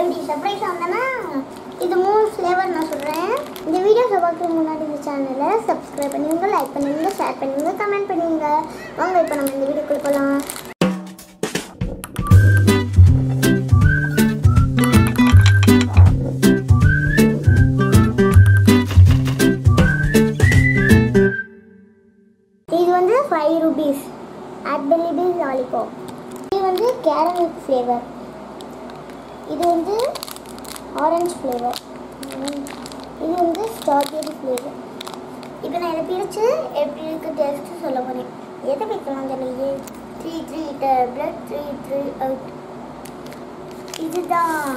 எப்படி சர்ப்ரைஸ் வந்தேன்னா இது மூணு ஃப்ளேவர் நான் சொல்கிறேன் இந்த வீடியோஸை பார்க்கறதுக்கு முன்னாடி இந்த சேனலை சப்ஸ்கிரைப் பண்ணுங்க லைக் பண்ணுங்க ஷேர் பண்ணுங்க கமெண்ட் பண்ணுங்க வாங்க இப்போ நம்ம இந்த வீடியோக்குள்ள போகலாம் இது வந்து ஃபைவ் ருபீஸ் ஆட்பெல்லி பீஸ் லாலிபாப் இது வந்து கேரமல் ஃப்ளேவர் இது வந்து ஆரஞ்சு ஃப்ளேவர் இது வந்து ஸ்ட்ராபெரி ஃப்ளேவர் இப்போ நான் இதை பிரித்து எப்படி இருக்கு டேஸ்ட்டு சொல்ல போகிறேன் எதை வைக்கலாம் தெரியலையே three three tablet three three out இதுதான்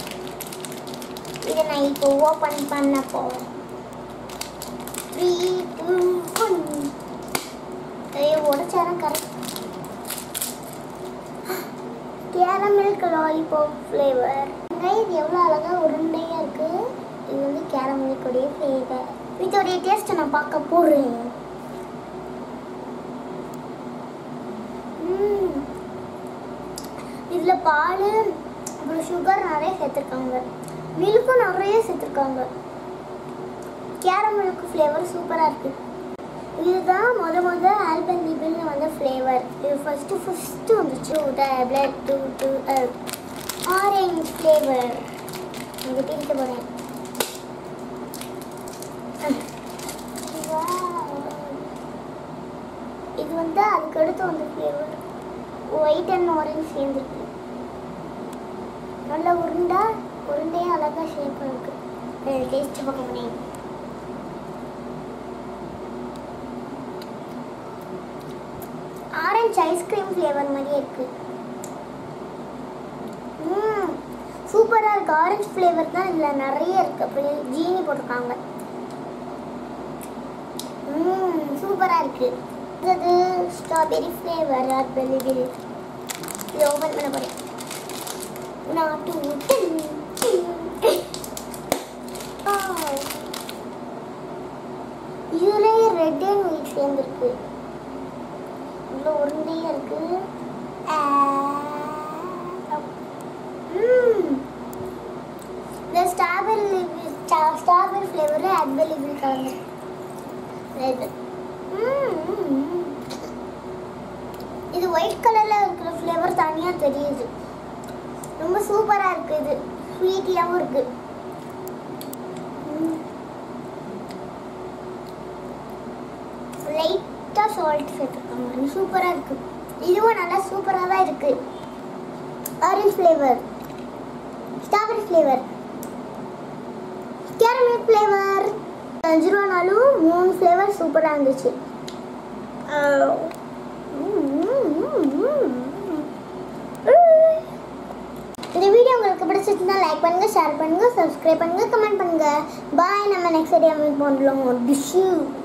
இதை நான் இப்போ ஓப்பன் பண்ண போகிறேன் த்ரீ டூ ஒன் ஐயோ உடச்சாரம் கரெக்ட் கேரமில்க் லாலிபாப் ஃப்ளேவர் இது எவ்வளோ அழகாக உருண்டையாக இருக்குது இது வந்து கேரமில்க்குடைய ஃப்ளேவர் இதோடைய டேஸ்ட்டை நான் பார்க்க போகிறேன் இதில் பால் அப்புறம் சுகர் நிறைய சேர்த்துருக்காங்க மில்க்கும் நிறைய சேர்த்துருக்காங்க கேரமில்க் ஃப்ளேவர் சூப்பராக இருக்குது இதுதான் முத முத ஆல்பன் லிபிள்னு வந்த ஃப்ளேவர் இது ஃபஸ்ட்டு ஃபஸ்ட்டு வந்துச்சு tablet two two orange flavour இங்கே பிரிக்க போகிறேன் இது வந்து அதுக்கு அடுத்து வந்த ஃப்ளேவர் ஒயிட் அண்ட் ஆரஞ்சு சேர்ந்துருக்கு நல்ல உருண்டா உருண்டையே அழகாக ஷேப் இருக்கு டேஸ்ட் பார்க்க முடியும் ஆரஞ்சு ஐஸ்கிரீம் ஃப்ளேவர் மாதிரியே இருக்கு ம் சூப்பராக இருக்கு ஆரஞ்சு ஃப்ளேவர் தான் இதில் நிறைய இருக்கு அப்படியே ஜீனி போட்டிருக்காங்க ம் சூப்பராக இருக்கு இது ஸ்ட்ராபெரி ஃப்ளேவர் ராஸ்பெரி இது ஓப்பன் பண்ண போகிறேன் நான் டூ இதுலேயே ரெட் அண்ட் ஒயிட் சேர்ந்துருக்கு இவ்வளோ உருண்டையாக இருக்கு ம். இந்த ஸ்ட்ராபெரி ஸ்ட்ராபெரி ஃப்ளேவர் அட்வெலிபிள் கலந்து இது ம், ம், ம். இது ஒயிட் கலரில் இருக்கிற ஃப்ளேவர் தனியாக தெரியுது ரொம்ப சூப்பராக இருக்குது இது ஸ்வீட்டியாகவும் இருக்குது லைட்டாக சால்ட் சேர்த்துருக்காங்க சூப்பராக இருக்குது இதுவும் நல்லா சூப்பராக தான் இருக்குது orange flavour strawberry flavour caramel flavour அஞ்சு ரூபானாலும் மூணு ஃப்ளேவர் சூப்பராக இருந்துச்சு இந்த வீடியோ உங்களுக்கு பிடிச்சிருந்தா லைக் பண்ணுங்க ஷேர் பண்ணுங்க சப்ஸ்கிரைப் பண்ணுங்க கமெண்ட் பண்ணுங்க பாய் நம்ம நெக்ஸ்ட் வீடியோ மீட் பண்ணலாம் டிஷ்யூ